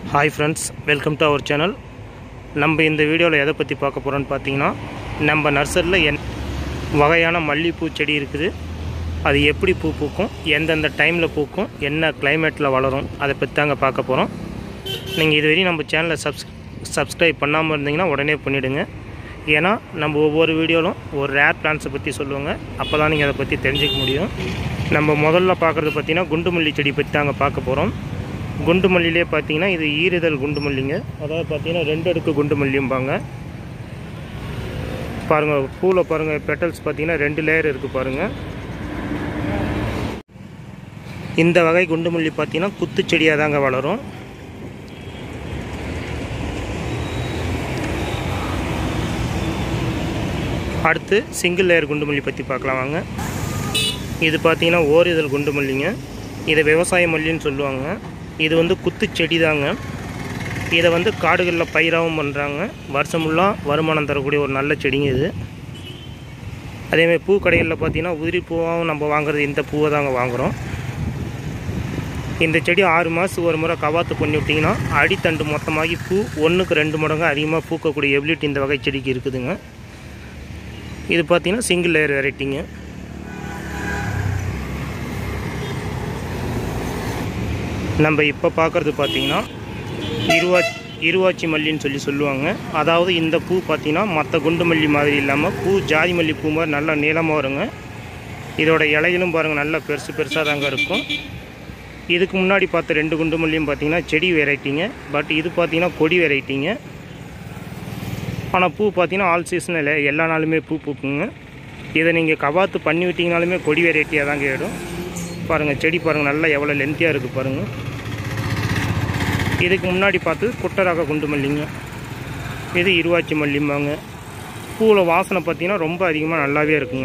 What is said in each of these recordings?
hi friends welcome to our channel நம்ம இந்த வீடியோவில் எதை பற்றி பார்க்க போகிறோன்னு பார்த்தீங்கன்னா நம்ம நர்சரியில் என் வகையான மல்லிகைப்பூ செடி இருக்குது அது எப்படி பூ பூக்கும் எந்தெந்த டைமில் பூக்கும் என்ன கிளைமேட்டில் வளரும் அதை பற்றி தாங்க பார்க்க போகிறோம் நீங்கள் இதுவரையும் நம்ம சேனலை சப்ஸ் சப்ஸ்கிரைப் பண்ணாமல் இருந்தீங்கன்னா உடனே பண்ணிவிடுங்க ஏன்னா நம்ம ஒவ்வொரு வீடியோவிலும் ஒரு ரேர் பிளான்ஸை பற்றி சொல்லுவாங்க அப்போ தான் நீங்கள் அதை பற்றி தெரிஞ்சுக்க முடியும் நம்ம முதல்ல பார்க்குறது பார்த்தீங்கன்னா குண்டு மல்லி செடி பற்றி தாங்க பார்க்க போகிறோம் குண்டு மல்லிலே பார்த்தீங்கன்னா இது ஈரிதழ் குண்டு மல்லிங்க அதாவது பார்த்தீங்கன்னா ரெண்டு அடுக்கு குண்டு மல்லியும்பாங்க பாருங்கள் பூவில் பாருங்கள் பெட்டல்ஸ் பார்த்தீங்கன்னா ரெண்டு லேயர் இருக்குது பாருங்கள் இந்த வகை குண்டு மல்லி பார்த்தீங்கன்னா குத்து செடியாக தாங்க வளரும் அடுத்து சிங்கிள் லேயர் குண்டுமல்லி பற்றி பார்க்கலாம் வாங்க இது பார்த்தீங்கன்னா ஓரிதழ் குண்டு மல்லிங்க இதை விவசாய மல்லின்னு சொல்லுவாங்க இது வந்து குத்து செடி தாங்க இதை வந்து காடுகளில் பயிராகவும் பண்ணுறாங்க வருஷம் ஃபுல்லாக வருமானம் தரக்கூடிய ஒரு நல்ல செடிங்க இது அதேமாதிரி பூ கடைகளில் பார்த்தீங்கன்னா உதிரி பூவாகவும் நம்ம வாங்குறது இந்த பூவை தாங்க வாங்குகிறோம் இந்த செடி ஆறு மாதத்துக்கு ஒரு முறை கவாத்து பண்ணி விட்டிங்கன்னா அடித்தண்டு மொத்தமாகி பூ ஒன்றுக்கு ரெண்டு மடங்கு அதிகமாக பூக்கக்கூடிய எபிலிட்டி இந்த வகை செடிக்கு இருக்குதுங்க இது பார்த்தீங்கன்னா சிங்கிள் லேயர் வெரைட்டிங்க நம்ம இப்போ பார்க்குறது பார்த்தீங்கன்னா இருவா இருவாச்சி மல்லின்னு சொல்லி சொல்லுவாங்க அதாவது இந்த பூ பார்த்தீங்கன்னா மற்ற குண்டு மல்லி மாதிரி இல்லாமல் பூ ஜாதி மல்லி பூ மாதிரி நல்லா நீளமாக வருங்க இதோட இலைகளும் பாருங்கள் நல்லா பெருசு பெருசாக தாங்க இருக்கும் இதுக்கு முன்னாடி பார்த்த ரெண்டு குண்டு மல்லியும் பார்த்தீங்கன்னா செடி வெரைட்டிங்க பட் இது பார்த்தீங்கன்னா கொடி வெரைட்டிங்க ஆனால் பூ பார்த்தீங்கன்னா ஆல் சீசனில் எல்லா நாளுமே பூ பூக்குங்க இதை நீங்கள் கவாத்து பண்ணி விட்டிங்கனாலுமே கொடி வெரைட்டியாக தாங்க ஏடும் பாருங்கள் செடி பாருங்கள் நல்லா எவ்வளோ லென்த்தியாக இருக்குது பாருங்கள் இதுக்கு முன்னாடி பார்த்து குட்டரக குண்டு மல்லிங்க இது இருவாச்சி மல்லிம்பாங்க பூவில் வாசனை பார்த்தீங்கன்னா ரொம்ப அதிகமாக நல்லாவே இருக்குங்க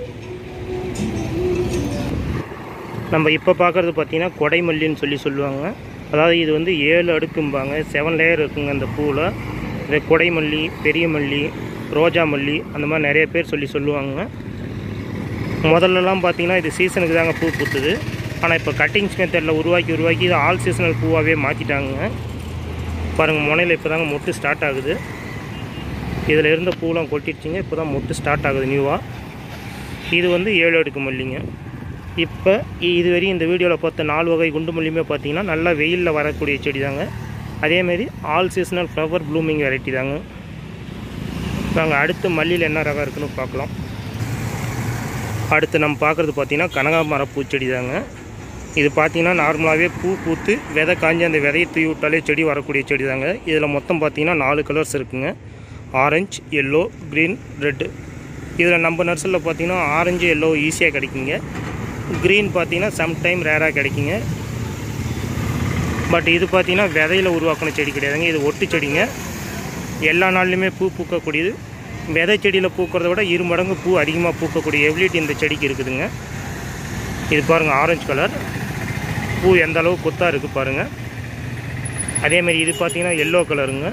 நம்ம இப்போ பார்க்குறது பார்த்தீங்கன்னா கொடை மல்லின்னு சொல்லி சொல்லுவாங்க அதாவது இது வந்து ஏழு அடுக்கும்பாங்க செவன் லேயர் இருக்குங்க அந்த பூவில் இந்த கொடை மல்லி பெரிய மல்லி ரோஜா மல்லி அந்த மாதிரி நிறைய பேர் சொல்லி சொல்லுவாங்க முதல்லலாம் பார்த்தீங்கன்னா இது சீசனுக்கு தாங்க பூ பூத்துது ஆனால் இப்போ கட்டிங்ஸ் மெத்தடில் உருவாக்கி உருவாக்கி இது ஆல் சீசனல் பூவாகவே மாற்றிட்டாங்க பாருங்கள் முனையில் இப்போ தாங்க மொட்டு ஸ்டார்ட் ஆகுது இதில் இருந்த பூலாம் கொட்டிடுச்சிங்க இப்போ தான் மொட்டு ஸ்டார்ட் ஆகுது நியூவாக இது வந்து ஏழு அடுக்கு மல்லிங்க இப்போ இதுவரையும் இந்த வீடியோவில் பார்த்த நாலு வகை குண்டு மல்லியுமே பார்த்தீங்கன்னா நல்லா வெயிலில் வரக்கூடிய செடி தாங்க அதேமாரி all seasonal flower blooming variety தாங்க நாங்கள் அடுத்து மல்லியில் என்ன ரகம் இருக்குன்னு பார்க்கலாம் அடுத்து நம்ம பார்க்குறது பார்த்திங்கன்னா கனகாமர பூச்செடி தாங்க இது பார்த்திங்கன்னா நார்மலாகவே பூ பூத்து விதை காஞ்சி அந்த விதையை தூவி விட்டாலே செடி வரக்கூடிய செடி தாங்க இதில் மொத்தம் பார்த்திங்கன்னா நாலு கலர்ஸ் இருக்குங்க ஆரஞ்சு எல்லோ க்ரீன் ரெட்டு இதில் நம்ம நர்சரியில் பார்த்திங்கன்னா ஆரஞ்சு எல்லோ ஈஸியாக கிடைக்குங்க க்ரீன் பார்த்திங்கன்னா சம்டைம் ரேராக கிடைக்குங்க பட் இது பார்த்திங்கன்னா விதையில் உருவாக்கின செடி கிடையாதுங்க இது ஒட்டு செடிங்க எல்லா நாள்லையுமே பூ பூக்கக்கூடியது விதை செடியில் பூக்கிறத விட இரு மடங்கு பூ அதிகமாக பூக்கக்கூடிய எபிலிட்டி இந்த செடிக்கு இருக்குதுங்க இது பாருங்கள் ஆரஞ்சு கலர் பூ எந்த அளவு கொத்தாக இருக்குது பாருங்கள் அதேமாரி இது பார்த்திங்கன்னா எல்லோ கலருங்க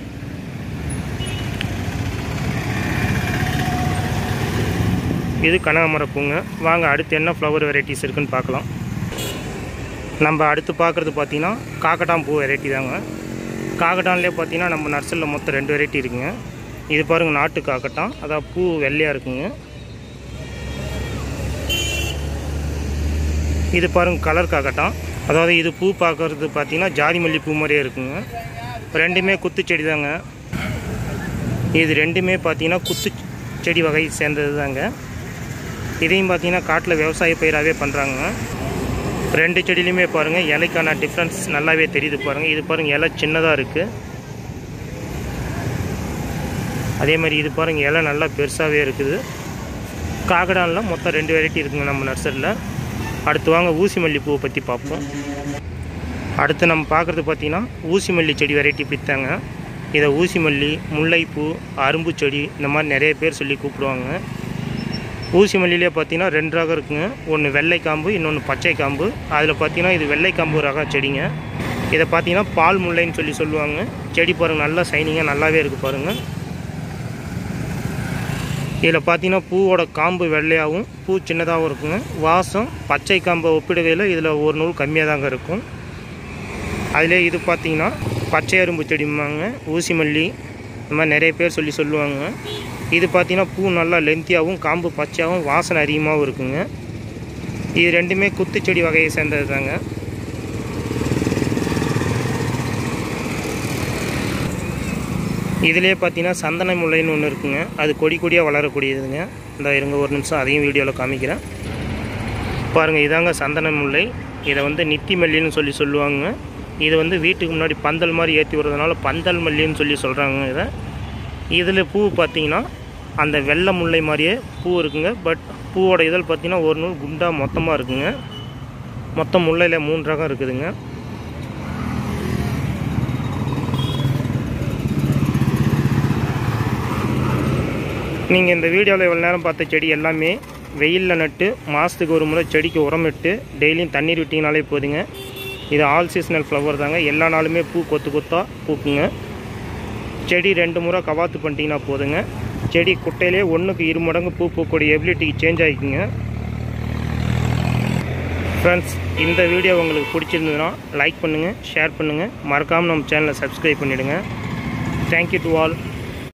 இது கனகாமரப்பூங்க வாங்க அடுத்து என்ன ஃப்ளவர் வெரைட்டிஸ் இருக்குன்னு பார்க்கலாம் நம்ம அடுத்து பார்க்குறது பார்த்திங்கன்னா காக்கட்டான் பூ வெரைட்டி தாங்க காக்கட்டான்லேயே பார்த்தீங்கன்னா நம்ம நர்சரியில் மொத்தம் ரெண்டு வெரைட்டி இருக்குங்க இது பாருங்கள் நாட்டு காக்கட்டான் அதான் பூ வெள்ளையாக இருக்குங்க இது பாருங்கள் கலர் காக்கட்டான் அதாவது இது பூ பார்க்குறது பார்த்தீங்கன்னா ஜாதி மல்லி பூ மாதிரியே இருக்குங்க ரெண்டுமே குத்து செடி தாங்க இது ரெண்டுமே பார்த்தீங்கன்னா குத்து செடி வகை சேர்ந்தது தாங்க இதையும் பார்த்தீங்கன்னா காட்டில் விவசாய பயிராகவே பண்ணுறாங்க ரெண்டு செடியிலையுமே பாருங்கள் இலைக்கான டிஃப்ரென்ஸ் நல்லாவே தெரியுது பாருங்கள் இது பாருங்கள் இலை சின்னதாக இருக்குது அதே மாதிரி இது பாருங்கள் இலை நல்லா பெருசாகவே இருக்குது காகடானில் மொத்தம் ரெண்டு வெரைட்டி இருக்குங்க நம்ம நர்சரியில் அடுத்து வாங்க ஊசி மல்லி பூவை பற்றி பார்ப்போம் அடுத்து நம்ம பார்க்குறது பார்த்திங்கன்னா ஊசி மல்லி செடி வெரைட்டி பித்தாங்க இதை ஊசி மல்லி முல்லைப்பூ அரும்பு செடி இந்த மாதிரி நிறைய பேர் சொல்லி கூப்பிடுவாங்க ஊசி மல்லியிலே பார்த்தீங்கன்னா ரெண்டு ரகம் இருக்குங்க ஒன்று வெள்ளை காம்பு இன்னொன்று பச்சை காம்பு அதில் பார்த்தீங்கன்னா இது வெள்ளை காம்பு ரக செடிங்க இதை பார்த்தீங்கன்னா பால் முல்லைன்னு சொல்லி சொல்லுவாங்க செடி பாருங்கள் நல்லா சைனிங்காக நல்லாவே இருக்குது பாருங்கள் இதில் பார்த்தீங்கன்னா பூவோட காம்பு வெள்ளையாகவும் பூ சின்னதாகவும் இருக்குங்க வாசம் பச்சை காம்பை ஒப்பிடுகையில் இதில் ஒரு நூல் கம்மியாக தாங்க இருக்கும் அதிலே இது பார்த்தீங்கன்னா பச்சை அரும்பு செடிம்பாங்க ஊசி மல்லி இந்த மாதிரி நிறைய பேர் சொல்லி சொல்லுவாங்க இது பார்த்தீங்கன்னா பூ நல்லா லென்த்தியாகவும் காம்பு பச்சையாகவும் வாசனை அதிகமாகவும் இருக்குங்க இது ரெண்டுமே குத்துச்செடி வகையை சேர்ந்தது தாங்க இதுலேயே பார்த்தீங்கன்னா சந்தன முல்லைன்னு ஒன்று இருக்குங்க அது கொடி கொடியாக வளரக்கூடியதுங்க இந்த இருங்க ஒரு நிமிஷம் அதையும் வீடியோவில் காமிக்கிறேன் பாருங்கள் இதாங்க சந்தன முல்லை இதை வந்து நித்தி மல்லின்னு சொல்லி சொல்லுவாங்க இது வந்து வீட்டுக்கு முன்னாடி பந்தல் மாதிரி ஏற்றி விடுறதுனால பந்தல் மல்லின்னு சொல்லி சொல்கிறாங்க இதை இதில் பூ பார்த்தீங்கன்னா அந்த வெள்ளை முல்லை மாதிரியே பூ இருக்குங்க பட் பூவோட இதழ் பார்த்தீங்கன்னா ஒரு நூல் குண்டாக மொத்தமாக இருக்குங்க மொத்தம் முல்லையில் மூணு ரகம் இருக்குதுங்க நீங்கள் இந்த வீடியோவில் இவ்வளோ நேரம் பார்த்த செடி எல்லாமே வெயிலில் நட்டு மாதத்துக்கு ஒரு முறை செடிக்கு உரமிட்டு டெய்லியும் தண்ணீர் விட்டிங்கனாலே போதுங்க இது ஆல் சீசனல் ஃப்ளவர் தாங்க எல்லா நாளுமே பூ கொத்து கொத்தாக பூக்குங்க செடி ரெண்டு முறை கவாத்து பண்ணிட்டீங்கன்னா போதுங்க செடி குட்டையிலே ஒன்றுக்கு இரு மடங்கு பூ பூக்கூடிய எபிலிட்டிக்கு சேஞ்ச் ஆகிக்குங்க ஃப்ரெண்ட்ஸ் இந்த வீடியோ உங்களுக்கு பிடிச்சிருந்ததுன்னா லைக் பண்ணுங்கள் ஷேர் பண்ணுங்கள் மறக்காமல் நம்ம சேனலை சப்ஸ்கிரைப் பண்ணிவிடுங்க தேங்க்யூ டு ஆல்